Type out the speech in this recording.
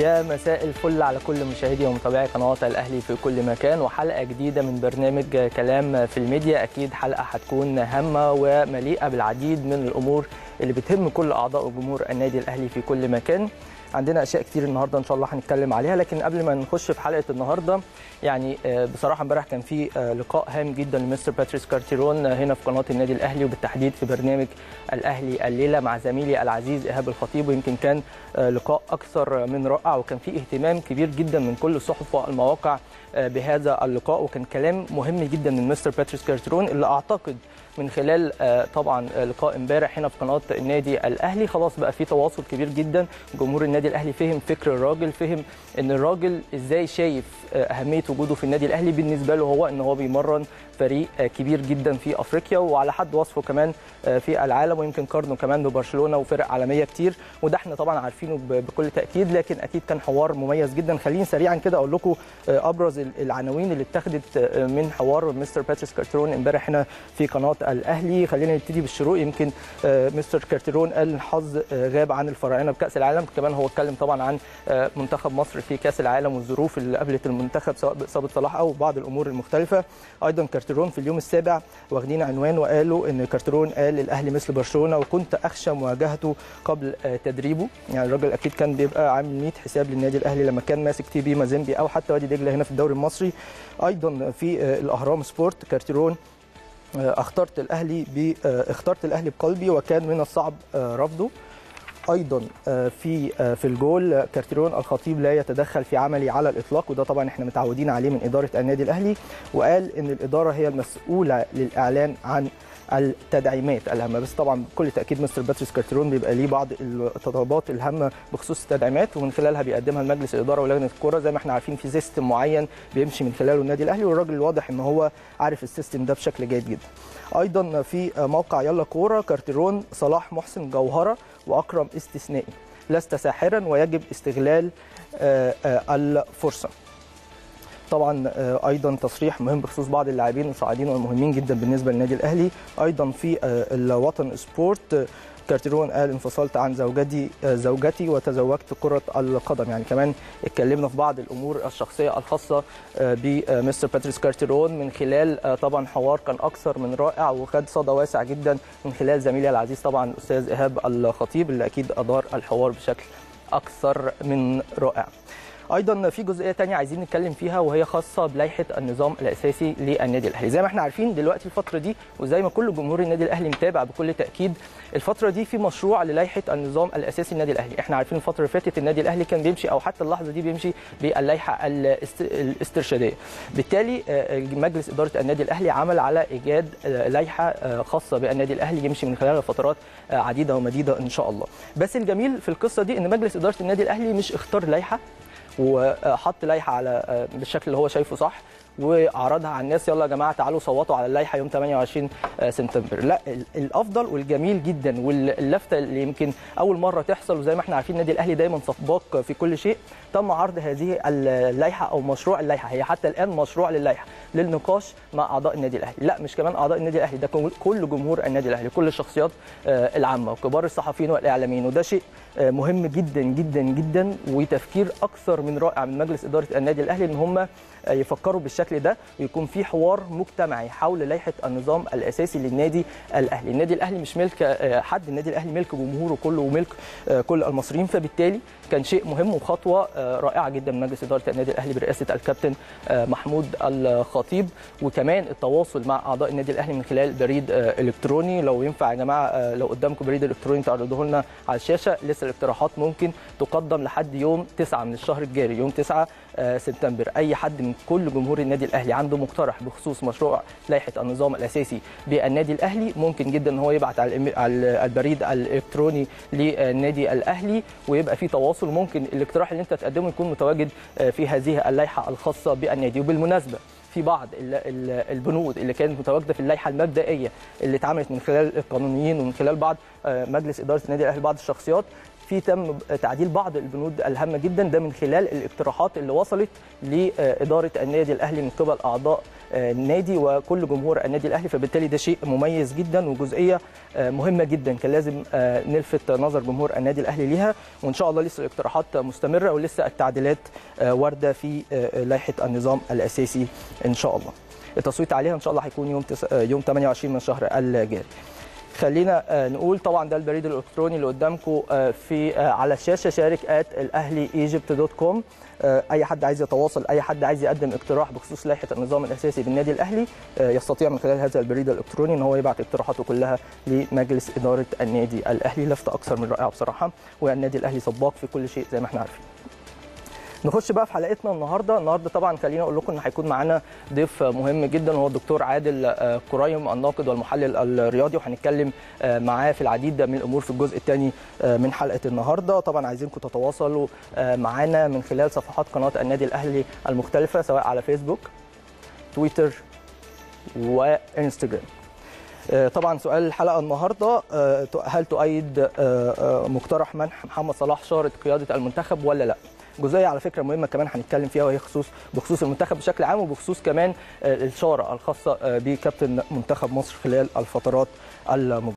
يا مساء الفل على كل مشاهدي ومتابعي قناه الاهلي في كل مكان وحلقه جديده من برنامج كلام في الميديا اكيد حلقه هتكون هامه ومليئه بالعديد من الامور اللي بتهم كل اعضاء وجمهور النادي الاهلي في كل مكان عندنا اشياء كتير النهارده ان شاء الله هنتكلم عليها لكن قبل ما نخش في حلقه النهارده يعني بصراحه امبارح كان في لقاء هام جدا لمستر باتريس كارتيرون هنا في قناه النادي الاهلي وبالتحديد في برنامج الاهلي الليله مع زميلي العزيز ايهاب الخطيب ويمكن كان لقاء اكثر من رائع وكان في اهتمام كبير جدا من كل الصحف والمواقع بهذا اللقاء وكان كلام مهم جدا من مستر باتريس كارتيرون اللي اعتقد من خلال طبعا لقاء امبارح هنا في قناه النادي الاهلي خلاص بقى في تواصل كبير جدا جمهور النادي الاهلي فهم فكر الراجل فهم ان الراجل ازاي شايف اهميه وجوده في النادي الاهلي بالنسبه له هو ان هو بيمرن فريق كبير جدا في افريقيا وعلى حد وصفه كمان في العالم ويمكن قارنه كمان ببرشلونه وفرق عالميه كتير وده احنا طبعا عارفينه بكل تاكيد لكن اكيد كان حوار مميز جدا خليني سريعا كده اقول لكم ابرز العناوين اللي اتخذت من حوار مستر باتريس كارترون امبارح هنا في قناه الاهلي خلينا نبتدي بالشروق يمكن مستر كارترون قال الحظ غاب عن الفراعنه بكاس العالم كمان هو اتكلم طبعا عن منتخب مصر في كاس العالم والظروف اللي قابلت المنتخب سواء باصابه صلاح او بعض الامور المختلفه ايضا كارترون في اليوم السابع واخدين عنوان وقالوا ان كارترون قال الاهلي مثل برشلونه وكنت اخشى مواجهته قبل تدريبه يعني الراجل اكيد كان بيبقى عامل 100 حساب للنادي الاهلي لما كان ماسك تي بي مازيمبي او حتى وادي دجله هنا في الدوري المصري ايضا في الاهرام سبورت كارترون اخترت الاهلي ب اخترت الاهلي بقلبي وكان من الصعب رفضه ايضا في في الجول كارتيرون الخطيب لا يتدخل في عملي على الاطلاق وده طبعا احنا متعودين عليه من اداره النادي الاهلي وقال ان الاداره هي المسؤوله للاعلان عن التدعيمات الهامه بس طبعا بكل تاكيد مستر باتريس كارتيرون بيبقى ليه بعض التطلبات الهامه بخصوص التدعيمات ومن خلالها بيقدمها لمجلس الاداره ولجنه الكوره زي ما احنا عارفين في سيستم معين بيمشي من خلاله النادي الاهلي والراجل واضح ان هو عارف السيستم ده بشكل جيد جدا ايضا في موقع يلا كوره كارتيرون صلاح محسن جوهره واكرم استثنائي لست ساحرا ويجب استغلال الفرصه طبعا ايضا تصريح مهم بخصوص بعض اللاعبين الصاعدين والمهمين جدا بالنسبه للنادي الاهلي ايضا في الوطن سبورت كارتيرون قال انفصلت عن زوجتي زوجتي وتزوجت كرة القدم يعني كمان اتكلمنا في بعض الامور الشخصية الخاصة بمستر باتريس كارتيرون من خلال طبعا حوار كان اكثر من رائع وخد صدى واسع جدا من خلال زميلي العزيز طبعا الاستاذ ايهاب الخطيب اللي اكيد ادار الحوار بشكل اكثر من رائع. ايضا في جزئيه ثانيه عايزين نتكلم فيها وهي خاصه بلائحه النظام الاساسي للنادي الاهلي زي ما احنا عارفين دلوقتي الفتره دي وزي ما كل جمهور النادي الاهلي متابع بكل تاكيد الفتره دي في مشروع للائحه النظام الاساسي للنادي الاهلي احنا عارفين الفتره اللي فاتت النادي الاهلي كان بيمشي او حتى اللحظه دي بيمشي باللائحه الاسترشاديه بالتالي مجلس اداره النادي الاهلي عمل على ايجاد لائحه خاصه بالنادي الاهلي يمشي من خلالها فترات عديده ومديده ان شاء الله بس الجميل في القصه دي ان مجلس اداره النادي الاهلي مش اختار لائحه وحط لائحه على بالشكل اللي هو شايفه صح وعرضها على الناس يلا يا جماعه تعالوا صوتوا على اللائحه يوم 28 سبتمبر لا الافضل والجميل جدا واللفته اللي يمكن اول مره تحصل وزي ما احنا عارفين النادي الاهلي دايما سباق في كل شيء تم عرض هذه اللائحه او مشروع اللائحه هي حتى الان مشروع للائحه للنقاش مع اعضاء النادي الاهلي لا مش كمان اعضاء النادي الاهلي ده كل جمهور النادي الاهلي كل الشخصيات العامه وكبار الصحفيين والاعلاميين وده شيء مهم جدا جدا جدا وتفكير اكثر من رائع من مجلس اداره النادي الاهلي ان هم يفكروا بالشكل ده ويكون في حوار مجتمعي حول لائحه النظام الاساسي للنادي الاهلي، النادي الاهلي مش ملك حد، النادي الاهلي ملك جمهوره كله وملك كل المصريين فبالتالي كان شيء مهم وخطوه رائعه جدا من مجلس اداره النادي الاهلي برئاسه الكابتن محمود الخطيب وكمان التواصل مع اعضاء النادي الاهلي من خلال بريد الكتروني لو ينفع يا جماعه لو قدامكم بريد الكتروني تعرضوه لنا على الشاشه لسه الاقتراحات ممكن تقدم لحد يوم 9 من الشهر الجاري يوم 9 سبتمبر اي حد من كل جمهور النادي الاهلي عنده مقترح بخصوص مشروع لائحه النظام الاساسي بالنادي الاهلي ممكن جدا ان هو يبعت على البريد الالكتروني للنادي الاهلي ويبقى في تواصل ممكن الاقتراح اللي انت تقدمه يكون متواجد في هذه اللائحه الخاصه بالنادي وبالمناسبه في بعض البنود اللي كانت متواجده في اللائحه المبدئيه اللي اتعملت من خلال القانونيين ومن خلال بعض مجلس اداره النادي الاهلي بعض الشخصيات في تم تعديل بعض البنود الهامه جدا ده من خلال الاقتراحات اللي وصلت لاداره النادي الاهلي من قبل اعضاء النادي وكل جمهور النادي الاهلي فبالتالي ده شيء مميز جدا وجزئيه مهمه جدا كان لازم نلفت نظر جمهور النادي الاهلي ليها وان شاء الله لسه الاقتراحات مستمره ولسه التعديلات وارده في لائحه النظام الاساسي ان شاء الله التصويت عليها ان شاء الله هيكون يوم تس... يوم 28 من الشهر الجاري خلينا نقول طبعا ده البريد الالكتروني اللي قدامكم في على الشاشه شارك ات الاهلي ايجيبت دوت كوم اي حد عايز يتواصل اي حد عايز يقدم اقتراح بخصوص لائحه النظام الاساسي بالنادي الاهلي يستطيع من خلال هذا البريد الالكتروني ان هو يبعت اقتراحاته كلها لمجلس اداره النادي الاهلي لفته اكثر من رائعه بصراحه والنادي الاهلي سباق في كل شيء زي ما احنا عارفين نخش بقى في حلقتنا النهارده النهارده طبعا خليني اقول لكم ان هيكون معانا ضيف مهم جدا وهو الدكتور عادل قريم الناقد والمحلل الرياضي وهنتكلم معاه في العديد من الامور في الجزء الثاني من حلقه النهارده طبعا عايزينكم تتواصلوا معانا من خلال صفحات قناه النادي الاهلي المختلفه سواء على فيسبوك تويتر وانستجرام طبعا سؤال الحلقه النهارده هل تؤيد مقترح منح محمد صلاح شاره قياده المنتخب ولا لا؟ جزئيه على فكره مهمه كمان هنتكلم فيها وهي خصوص بخصوص المنتخب بشكل عام وبخصوص كمان الشاره الخاصه بكابتن منتخب مصر خلال الفترات المقبله